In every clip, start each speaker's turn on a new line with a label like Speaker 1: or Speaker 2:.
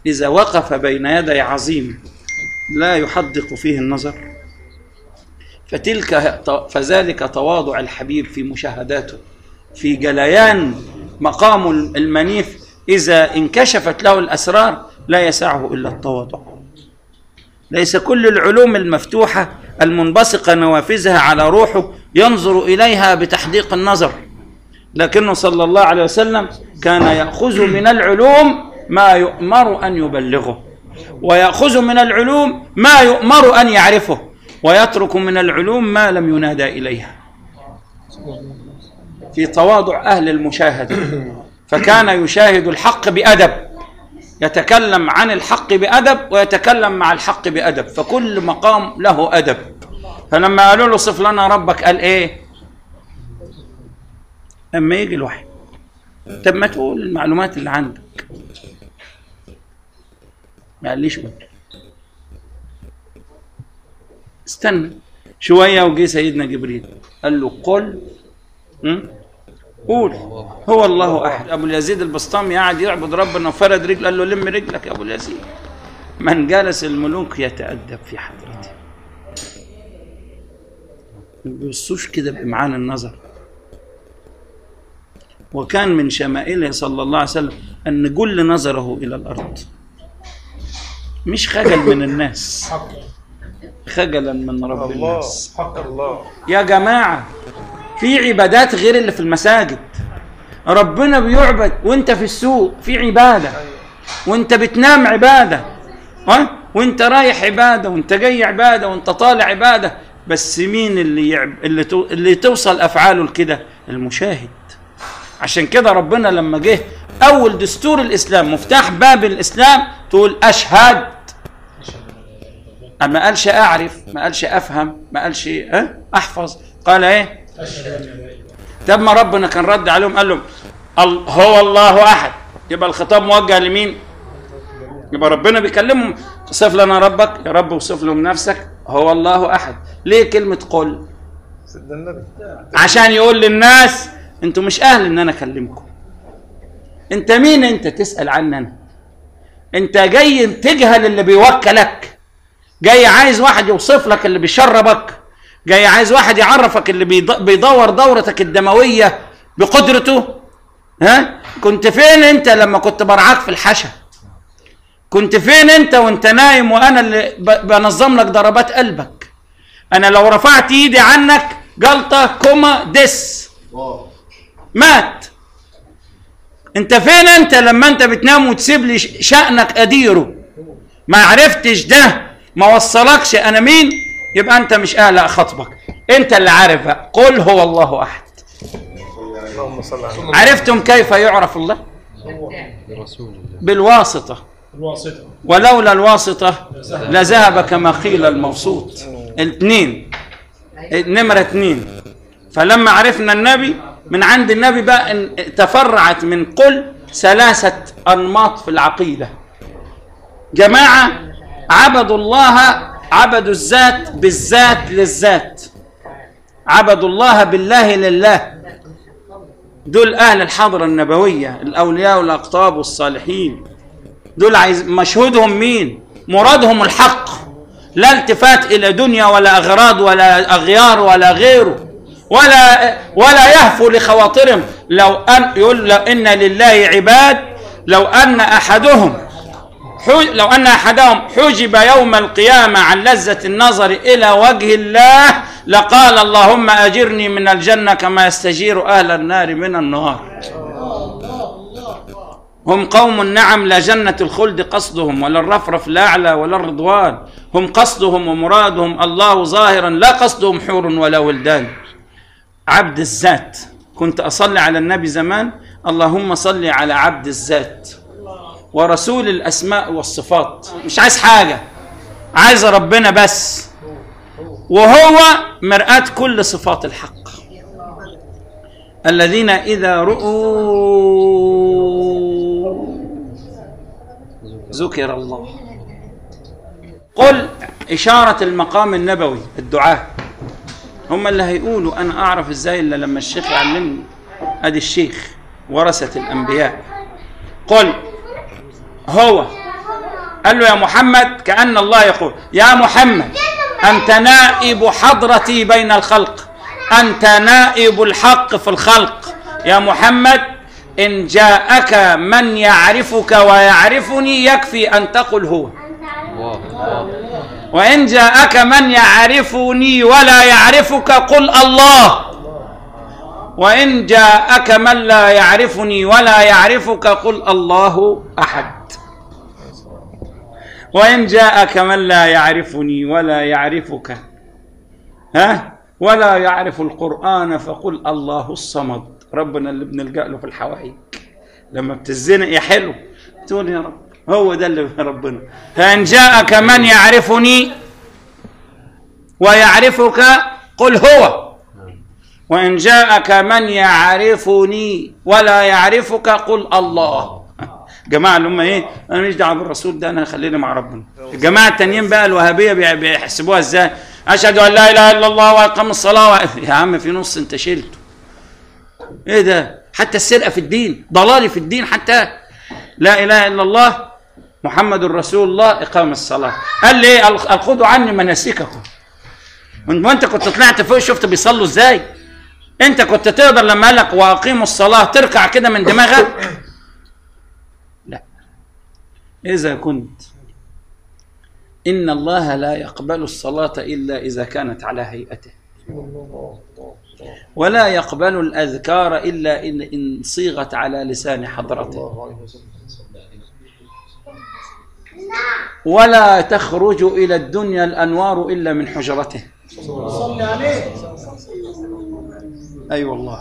Speaker 1: إذا وقف بين يدي عظيم لا يحدق فيه النظر فتلك فذلك تواضع الحبيب في مشاهداته في جليان مقام المنيف إذا انكشفت له الأسرار لا يسعه إلا التواضع ليس كل العلوم المفتوحة المنبثقة نوافذها على روحه ينظر إليها بتحديق النظر لكنه صلى الله عليه وسلم كان يأخذ من العلوم ما يؤمر أن يبلغه ويأخذ من العلوم ما يؤمر أن يعرفه ويترك من العلوم ما لم ينادى إليها في تواضع أهل المشاهدة فكان يشاهد الحق بأدب يتكلم عن الحق بأدب ويتكلم مع الحق بأدب فكل مقام له أدب فلما قالوا له صف لنا ربك قال إيه أما يجي الوحي طب ما تقول المعلومات اللي عندك ما قاليش قول استنى شوية وجه سيدنا جبريل قال له قل م? قول هو الله احد ابو اليزيد البسطامي قاعد يعبد ربنا وفرد رجل قال له لم رجلك يا ابو اليزيد من جلس الملوك يتادب في حضرته ما بيبصوش كده بامعان النظر وكان من شمائله صلى الله عليه وسلم ان جل نظره الى الارض مش خجل من الناس خجلا من رب
Speaker 2: الله
Speaker 1: الناس
Speaker 2: حق الله
Speaker 1: يا جماعة في عبادات غير اللي في المساجد ربنا بيعبد وانت في السوق في عبادة وانت بتنام عبادة ها وانت رايح عبادة وانت جاي عبادة وانت طالع عبادة بس مين اللي يعب... اللي, تو... اللي توصل افعاله لكده المشاهد عشان كده ربنا لما جه اول دستور الاسلام مفتاح باب الاسلام تقول اشهد ما قالش اعرف ما قالش افهم ما قالش أه؟ احفظ قال ايه طب ما ربنا كان رد عليهم قال لهم ال- هو الله احد يبقى الخطاب موجه لمين يبقى ربنا بيكلمهم صف لنا ربك يا رب وصف لهم نفسك هو الله احد ليه كلمه قل
Speaker 2: سيدنا النبي
Speaker 1: عشان يقول للناس انتوا مش اهل ان انا اكلمكم انت مين انت تسال عني انا انت جاي تجهل اللي بيوكلك جاي عايز واحد يوصف لك اللي بيشربك جاي عايز واحد يعرفك اللي بيض- بيدور دورتك الدمويه بقدرته ها كنت فين انت لما كنت برعاك في الحشا كنت فين انت وانت نايم وانا اللي ب- بنظم لك ضربات قلبك انا لو رفعت ايدي عنك جلطه كوما دس مات انت فين انت لما انت بتنام وتسيب لي ش- شأنك اديره ما عرفتش ده ما وصلكش انا مين يبقى انت مش اهل اخاطبك انت اللي عارف بقى قل هو الله احد
Speaker 2: اللهم صل على النبي
Speaker 1: عرفتم كيف يعرف الله
Speaker 3: برسول الله
Speaker 1: بالواسطه
Speaker 4: الواسطة
Speaker 1: ولولا الواسطة لذهب كما قيل الموسوط اثنين نمرة اثنين فلما عرفنا النبي من عند النبي بقى ان تفرعت من قل ثلاثة أنماط في العقيدة جماعة عبدوا الله عبدوا الذات بالذات للذات عبدوا الله بالله لله دول أهل الحضرة النبوية الأولياء والأقطاب والصالحين دول عايز مشهودهم مين مرادهم الحق لا التفات الى دنيا ولا اغراض ولا اغيار ولا غيره ولا ولا يهفو لخواطرهم لو ان يقول لو ان لله عباد لو ان احدهم حو- لو ان احدهم حجب يوم القيامه عن لذه النظر الى وجه الله لقال اللهم اجرني من الجنه كما يستجير اهل النار من النار هم قوم نعم لا جنة الخلد قصدهم ولا الرفرف الأعلى ولا الرضوان هم قصدهم ومرادهم الله ظاهرا لا قصدهم حور ولا ولدان عبد الذات كنت أصلي على النبي زمان اللهم صل على عبد الذات ورسول الأسماء والصفات مش عايز حاجة عايز ربنا بس وهو مرآة كل صفات الحق الذين إذا رؤوا ذكر الله قل إشارة المقام النبوي الدعاء هم اللي هيقولوا أنا أعرف إزاي إلا لما الشيخ يعلمني أدي الشيخ ورثة الأنبياء قل هو قال له يا محمد كأن الله يقول يا محمد أنت نائب حضرتي بين الخلق أنت نائب الحق في الخلق يا محمد إن جاءك من يعرفك ويعرفني يكفي أن تقل هو
Speaker 3: الله الله
Speaker 1: وإن جاءك من يعرفني ولا يعرفك قل الله وإن جاءك من لا يعرفني ولا يعرفك قل الله أحد وإن جاءك من لا يعرفني ولا يعرفك ها ولا يعرف القرآن فقل الله الصمد ربنا اللي بنلجأ له في الحوائج لما بتزنق يا حلو تقول يا رب هو ده اللي ربنا فإن جاءك من يعرفني ويعرفك قل هو وإن جاءك من يعرفني ولا يعرفك قل الله جماعة اللي هم ايه انا ماليش دعوه بالرسول ده انا خليني مع ربنا الجماعه التانيين بقى الوهابيه بي- بيحسبوها ازاي اشهد ان لا اله الا الله واقام الصلاه و... يا عم في نص انت شلته ايه ده حتى السرقه في الدين ضلالي في الدين حتى لا اله الا الله محمد رسول الله اقام الصلاه قال لي ايه قال قال خذوا عني مناسككم وانت كنت طلعت فوق شفت بيصلوا ازاي انت كنت تقدر لما قال لك واقيموا الصلاه تركع كده من دماغك لا اذا كنت ان الله لا يقبل الصلاه الا اذا كانت على هيئته ولا يقبل الاذكار الا ان ان صيغت على لسان حضرته ولا تخرج الى الدنيا الانوار الا من حجرته
Speaker 4: صلي عليه
Speaker 1: اي والله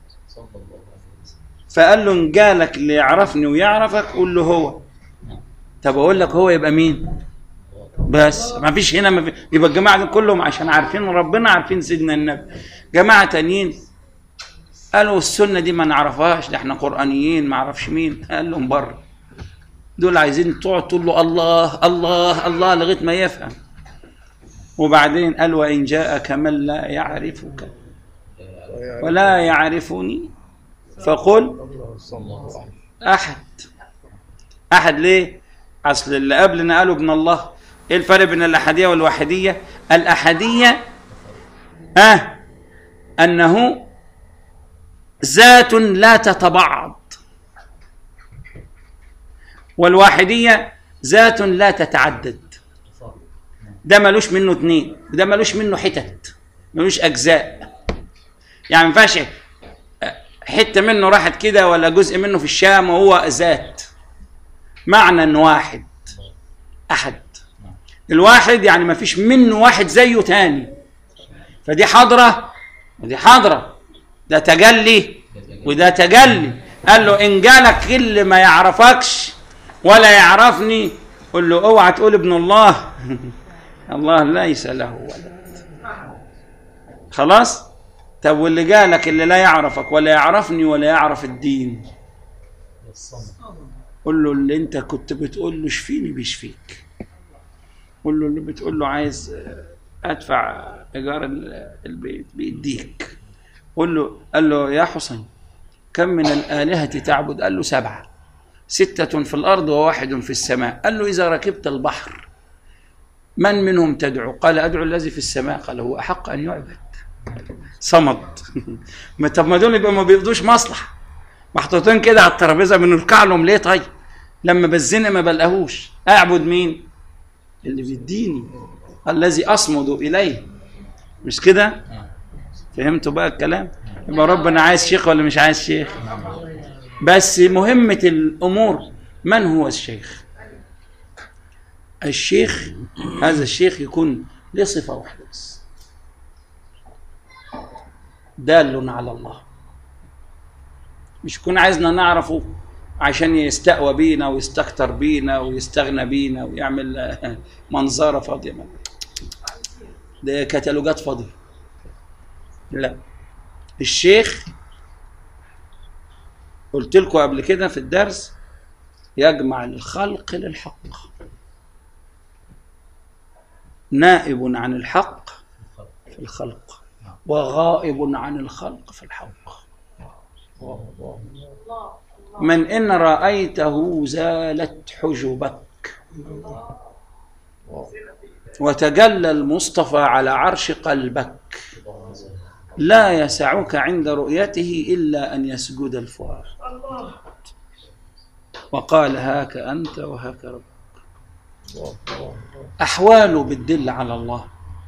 Speaker 1: فقال له ان جالك اللي يعرفني ويعرفك قول له هو طب اقول لك هو يبقى مين بس ما فيش هنا ما في يبقى الجماعه دول كلهم عشان عارفين ربنا عارفين سيدنا النبي جماعه تانيين قالوا السنه دي ما نعرفهاش ده احنا قرانيين ما اعرفش مين قال لهم بره دول عايزين تقعد تقول له الله الله الله لغايه ما يفهم وبعدين قال وان جاءك من لا يعرفك ولا يعرفني فقل احد احد ليه اصل اللي قبلنا قالوا ابن الله ايه الفرق بين الاحاديه والوحيديه الاحاديه اه انه ذات لا تتبعض والواحديه ذات لا تتعدد ده ملوش منه اتنين ده ملوش منه حتت ملوش اجزاء يعني ما ينفعش حته منه راحت كده ولا جزء منه في الشام وهو ذات معنى واحد احد الواحد يعني ما فيش منه واحد زيه تاني فدي حضره ودي حضره ده تجلي وده تجلي قال له ان جالك اللي ما يعرفكش ولا يعرفني قل له اوعى تقول ابن الله الله ليس له ولد خلاص طب واللي جالك اللي لا يعرفك ولا يعرفني ولا يعرف الدين قول له اللي انت كنت بتقول له اشفيني بيشفيك قول له اللي بتقول له عايز ادفع ايجار ال- البيت بيديك قول له قال له يا حسين كم من الآلهة تعبد قال له سبعة ستة في الأرض وواحد في السماء قال له إذا ركبت البحر من منهم تدعو قال أدعو الذي في السماء قال هو أحق أن يعبد صمد ما طب ما دول يبقى ما بيقضوش مصلحة محطوطين كده على الترابيزة بنركع لهم ليه طيب لما بزنق ما بلقاهوش أعبد مين اللي بيديني الذي أصمد إليه مش كده فهمتوا بقى الكلام يبقى ربنا عايز شيخ ولا مش عايز شيخ بس مهمة الأمور من هو الشيخ الشيخ هذا الشيخ يكون له صفة واحدة بس دال على الله مش يكون عايزنا نعرفه عشان يستقوى بينا ويستكتر بينا ويستغنى بينا ويعمل آه، منظرة فاضية ده كتالوجات فاضية لا الشيخ قلت لكم قبل كده في الدرس يجمع الخلق للحق نائب عن الحق في الخلق وغائب عن الخلق في الحق من إن رأيته زالت حجبك وتجلى المصطفى على عرش قلبك لا يسعك عند رؤيته إلا أن يسجد الفؤاد وقال هاك أنت وهاك ربك أحواله بتدل على الله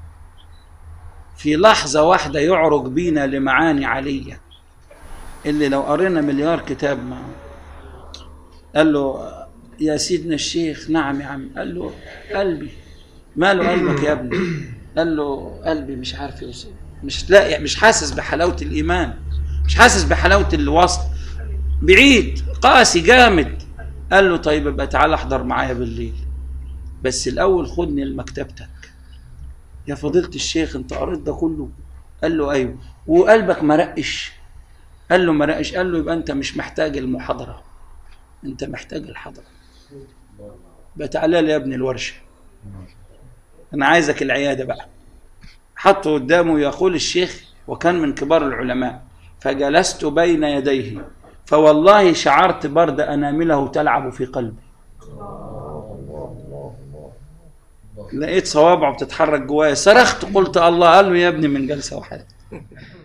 Speaker 1: في لحظة واحدة يعرج بينا لمعاني علية اللي لو قرينا مليار كتاب معه قال له يا سيدنا الشيخ نعم يا عم قال له قلبي ماله قلبك يا ابني قال له قلبي مش عارف يوصل مش لاقي مش حاسس بحلاوة الإيمان مش حاسس بحلاوة الوصل بعيد قاسي جامد قال له طيب يبقى تعالى احضر معايا بالليل بس الأول خدني لمكتبتك يا فضيلة الشيخ انت قريت ده كله قال له ايوه وقلبك مرقش قال له مرقش قال له يبقى انت مش محتاج المحاضرة انت محتاج الحضرة بقى تعالى لي يا ابني الورشة انا عايزك العيادة بقى حطه قدامه يقول الشيخ وكان من كبار العلماء فجلست بين يديه فوالله شعرت برد أنامله تلعب في قلبي لقيت صوابعه بتتحرك جوايا صرخت قلت الله قال له يا ابني من جلسة واحدة